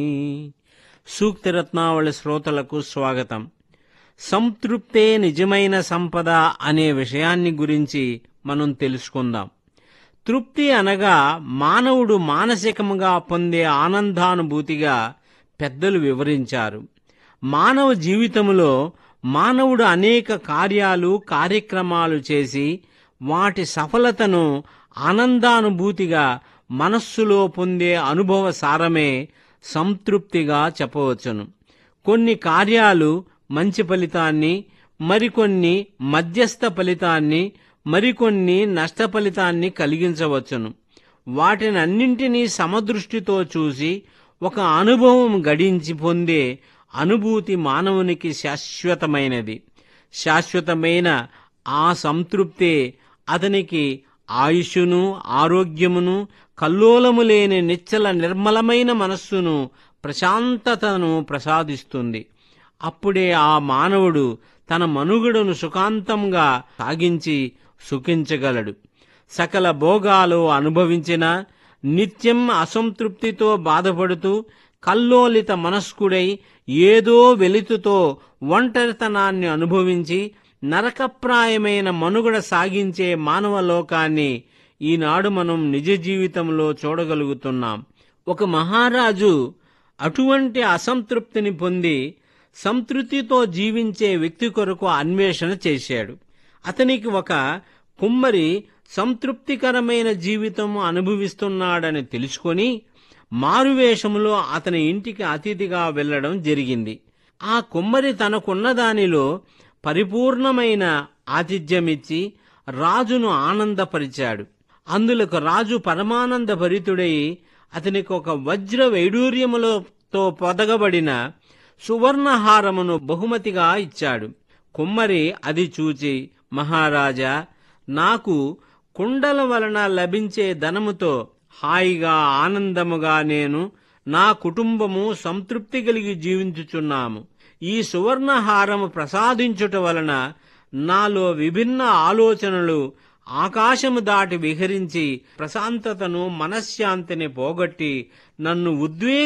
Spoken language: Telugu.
సూక్తి రత్నావళి శ్రోతలకు స్వాగతం సంతృప్తే నిజమైన సంపద అనే విషయాన్ని గురించి మనం తెలుసుకుందాం తృప్తి అనగా మానవుడు మానసికముగా పొందే ఆనందానుభూతిగా పెద్దలు వివరించారు మానవ జీవితంలో మానవుడు అనేక కార్యాలు కార్యక్రమాలు చేసి వాటి సఫలతను ఆనందానుభూతిగా మనస్సులో పొందే అనుభవ సారమే సంతృప్తిగా చెప్పవచ్చును కొన్ని కార్యాలు మంచి ఫలితాన్ని మరికొన్ని మధ్యస్థ ఫలితాన్ని మరికొన్ని నష్ట ఫలితాన్ని కలిగించవచ్చును వాటినన్నింటినీ సమదృష్టితో చూసి ఒక అనుభవం గడించి పొందే అనుభూతి మానవునికి శాశ్వతమైనది శాశ్వతమైన ఆ సంతృప్తే అతనికి ఆయుషును ఆరోగ్యమును కల్లోలము లేని నిచ్చల నిర్మలమైన మనస్సును ప్రశాంతతను ప్రసాదిస్తుంది అప్పుడే ఆ మానవుడు తన మనుగడను సుఖాంతంగా సాగించి సుఖించగలడు సకల భోగాలు అనుభవించిన నిత్యం అసంతృప్తితో బాధపడుతూ కల్లోలిత మనస్కుడై ఏదో వెలితుతో ఒంటరితనాన్ని అనుభవించి నరకప్రాయమైన మనుగడ సాగించే మానవ లోకాన్ని ఈనాడు మనం నిజ జీవితంలో చూడగలుగుతున్నాం ఒక మహారాజు అటువంటి అసంతృప్తిని పొంది సంతృప్తితో జీవించే వ్యక్తి కొరకు అన్వేషణ చేశాడు అతనికి ఒక కుమ్మరి సంతృప్తికరమైన జీవితం అనుభవిస్తున్నాడని తెలుసుకొని మారువేషములో అతని ఇంటికి అతిథిగా వెళ్ళడం జరిగింది ఆ కుమ్మరి తనకున్న దానిలో పరిపూర్ణమైన ఆతిథ్యమిచ్చి రాజును ఆనందపరిచాడు అందులకు రాజు పరమానంద భరితుడై అతనికి ఒక వజ్ర వైడూర్యములతో పొదగబడిన సువర్ణహారమును బహుమతిగా ఇచ్చాడు కుమ్మరి అది చూచి మహారాజా నాకు కుండల వలన లభించే ధనముతో హాయిగా ఆనందముగా నేను నా కుటుంబము సంతృప్తి కలిగి జీవించుచున్నాము ఈ సువర్ణహారము ప్రసాదించుట వలన నాలో విభిన్న ఆలోచనలు ఆకాశము దాటి విహరించి ప్రశాంతతను మనశ్శాంతిని పోగొట్టి నన్ను ఉద్వేగ